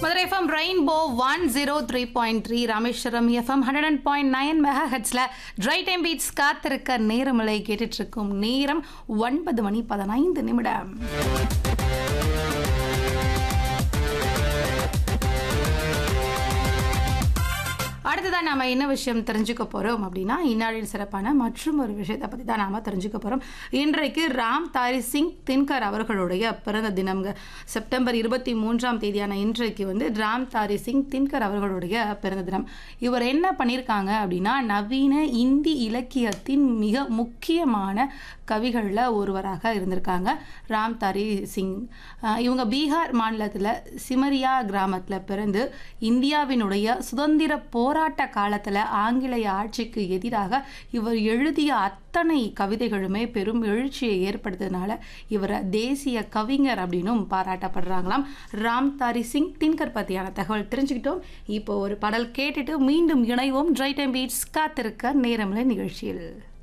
Madurai FM Rainbow one zero three point three Rameswaram FM hundred and point nine mega ஹெட்ஸில் drive time beats காத்திருக்க நேரமலை கேட்டுட்டு இருக்கும் நேரம் ஒன்பது மணி பதினைந்து நிமிடம் அடுத்ததான் நாம என்ன விஷயம் தெரிஞ்சுக்க போறோம் அப்படின்னா இந்நாளின் சிறப்பான மற்றும் ஒரு விஷயத்தை பத்தி தான் நாம தெரிஞ்சுக்க போறோம் இன்றைக்கு ராம் தாரி சிங் தின்கர் அவர்களுடைய பிறந்த தினம்ங்க செப்டம்பர் இருபத்தி மூன்றாம் தேதியான இன்றைக்கு வந்து ராம் தாரி சிங் தின்கர் அவர்களுடைய பிறந்த தினம் இவர் என்ன பண்ணியிருக்காங்க அப்படின்னா நவீன இந்தி இலக்கியத்தின் மிக முக்கியமான கவிகளில் ஒருவராக இருந்திருக்காங்க ராம் தாரி சிங் அஹ் இவங்க பீகார் மாநிலத்தில் சிமரியா கிராமத்தில் பிறந்து இந்தியாவினுடைய சுதந்திர போராட்ட காலத்தில் ஆங்கிலேய ஆட்சிக்கு எதிராக இவர் எழுதிய அத்தனை கவிதைகளுமே பெரும் எழுச்சியை ஏற்படுத்ததுனால இவரை தேசிய கவிஞர் அப்படின்னும் பாராட்டப்படுறாங்களாம் ராம் தாரி சிங் தின்கர் பற்றியான தகவல் தெரிஞ்சுக்கிட்டோம் இப்போ ஒரு பாடல் கேட்டுட்டு மீண்டும் இணைவோம் ட்ரை டைம் பீட்ஸ் காத்திருக்க நேரமில்லை நிகழ்ச்சியில்